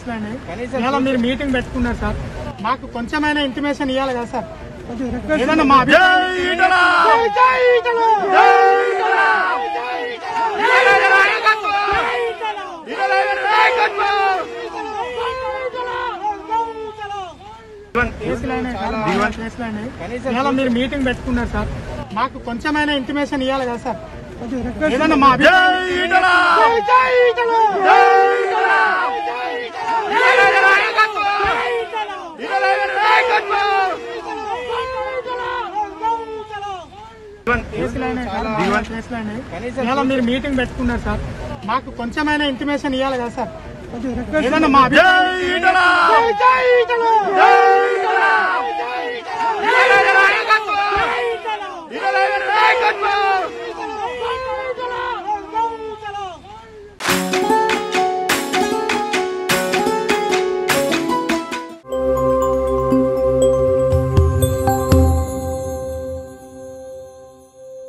కేసులు అండి ఇవాళ మీరు మీటింగ్ పెట్టుకున్నారు సార్ మాకు కొంచెమైనా ఇంటిమేషన్ ఇవ్వాలి కదా సార్ ఏదన్నా మా అభిప్రాయం- జై ఈటల! కేసులైనా సార్, కేసులైనా. ఇవాళ మీరు మీటింగ్ పెట్టుకున్నారు సార్ మాకు కొంచెమైనా ఇంటిమేషన్ ఇవ్వాలి కదా సార్ ఏదన్నా మా అభిప్రాయం- జై ఈటల! కేసులైనా సార్, కేసులైనా. ఇవాళ మీరు మీటింగ్ పెట్టుకున్నారు సార్ మాకు కొంచెమైనా ఇంటిమేషన్ ఇవ్వాలి కదా సార్ ఏదన్నా మా అభిప్రాయం- జై ఈటల! నాయకత్వం